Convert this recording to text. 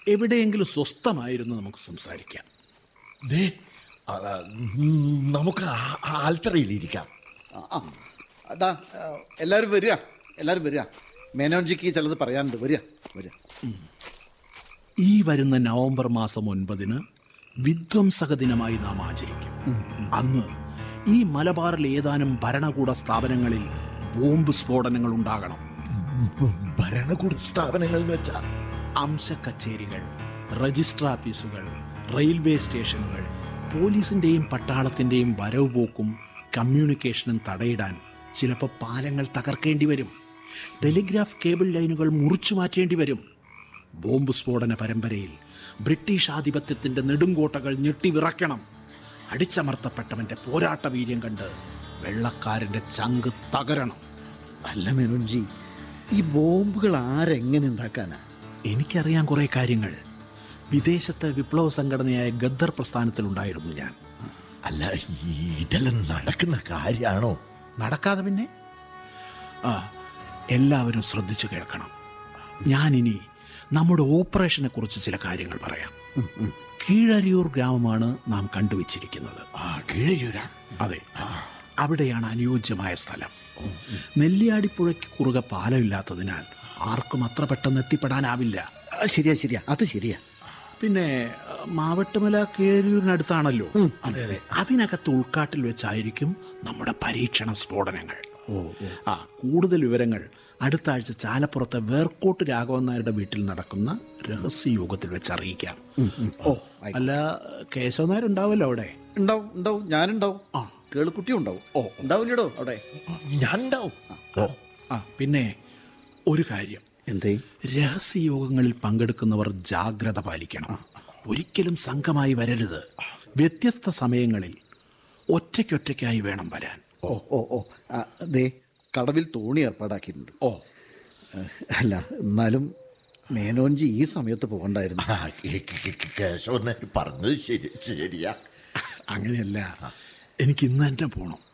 എവിടെയെങ്കിലും സ്വസ്ഥമായിരുന്നു നമുക്ക് സംസാരിക്കാം ദേ ആ, ഉം, നമുക്ക് ആ- ആ ആൽത്തറയിലിരിക്കാം ആ, ആ അതാ ആ, എല്ലാവരും വരിക എല്ലാവരും വരിക മേനോൻജിക്ക് ചിലത് പറയാനുണ്ട് വരിക വരിക ഈ വരുന്ന നവംബർ മാസം ഒൻപതിന് വിധ്വംസക ദിനമായി നാം ആചരിക്കും അന്ന് ഈ മലബാറിൽ ഏതാനും ഭരണകൂട സ്ഥാപനങ്ങളിൽ ബോംബ് സ്ഫോടനങ്ങൾ ഉണ്ടാകണം ഭരണകൂട സ്ഥാപനങ്ങൾ എന്ന് വെച്ചാൽ അംശ കച്ചേരികൾ രജിസ്റ്റർ ഓഫീസുകൾ റെയിൽവേ സ്റ്റേഷനുകൾ പോലീസിന്റെയും പട്ടാളത്തിന്റെയും വരവ് പോക്കും കമ്മ്യൂണിക്കേഷനും തടയിടാൻ ചിലപ്പോൾ പാലങ്ങൾ തകർക്കേണ്ടി വരും ടെലിഗ്രാഫ് കേബിൾ ലൈനുകൾ മുറിച്ചു മാറ്റേണ്ടി വരും ബോംബ് സ്ഫോടന പരമ്പരയിൽ ബ്രിട്ടീഷ് ആധിപത്യത്തിന്റെ നെടുങ്കോട്ടകൾ ഞെട്ടിവിറക്കണം അടിച്ചമർത്തപ്പെട്ടവന്റെ പോരാട്ട വീര്യം കണ്ട് വെള്ളക്കാരന്റെ ചങ്ക് തകരണം അല്ല മേനോൻജി ഈ ബോംബുകൾ ആരെങ്ങനെ ഉണ്ടാക്കാനാ എനിക്കറിയാൻ കുറേ കാര്യങ്ങൾ വിദേശത്തെ വിപ്ലവ സംഘടനയായ ഗദ്ദർ പ്രസ്ഥാനത്തിലുണ്ടായിരുന്നു ഞാൻ അല്ല ഈ ഇതെല്ലാം നടക്കുന്ന കാര്യമാണോ നടക്കാതെ പിന്നെ ആ എല്ലാവരും ശ്രദ്ധിച്ചു കേൾക്കണം ഞാനിനി നമ്മുടെ ഓപ്പറേഷനെ കുറിച്ച് ചില കാര്യങ്ങൾ പറയാം കീഴരിയൂർ ഗ്രാമമാണ് നാം കണ്ടുവച്ചിരിക്കുന്നത് ആ കീഴയൂരാ അതെ അവിടെയാണ് അനുയോജ്യമായ സ്ഥലം നെല്ലിയാടിപ്പുഴയ്ക്ക് കുറുകെ പാലമില്ലാത്തതിനാൽ ആർക്കും അത്ര പെട്ടെന്ന് എത്തിപ്പെടാനാവില്ല ആ, ശരിയാ ശരിയാ അത് ശരിയാ പിന്നെ അഹ്, മാവട്ടുമല കീഴരിയൂരിനടുത്താണല്ലോ അതെ അതെ അതിനകത്ത് ഉൾക്കാട്ടിൽ വെച്ചായിരിക്കും നമ്മുടെ പരീക്ഷണ സ്ഫോടനങ്ങൾ ആ കൂടുതൽ വിവരങ്ങൾ അടുത്ത ആഴ്ച ചാലപ്പുറത്തെ വേർക്കോട്ട് രാഘവൻ നായരുടെ വീട്ടിൽ നടക്കുന്ന രഹസ്യയോഗത്തിൽ വെച്ച് അറിയിക്കാം ഓ അല്ല കേശവ നായർ ഉണ്ടാവുമല്ലോ അവിടെ ഉണ്ടാവും ഉണ്ടാവും ഞാനുണ്ടാവും ആ. കേളുക്കുട്ടി ഉണ്ടാവും ഓ ഉണ്ടാവില്ലടോ അവിടെ ഞാൻ ഉണ്ടാവും ഓ ആ പിന്നെ ഒരു കാര്യം എന്തേ രഹസ്യയോഗങ്ങളിൽ പങ്കെടുക്കുന്നവർ ജാഗ്രത പാലിക്കണം ഒരിക്കലും സംഘമായി വരരുത് വ്യത്യസ്ത സമയങ്ങളിൽ ഒറ്റയ്ക്കൊറ്റയ്ക്കായി വേണം വരാൻ ഓ ഓ ഓ ആ, ദേ കടവിൽ തോണി ഏർപ്പാടാക്കിയിട്ടുണ്ട് ഓ ഏഹ്, അല്ല എന്നാലും മേനോൻജി ഈ സമയത്ത് പോകണ്ടായിരുന്നു ആ, കേ- കേ- കേ- കേശവൻ നായർ പറഞ്ഞത് ശരി ശരിയാ അങ്ങനെയല്ല എനിക്ക് ഇന്ന് തന്നെ പോകണം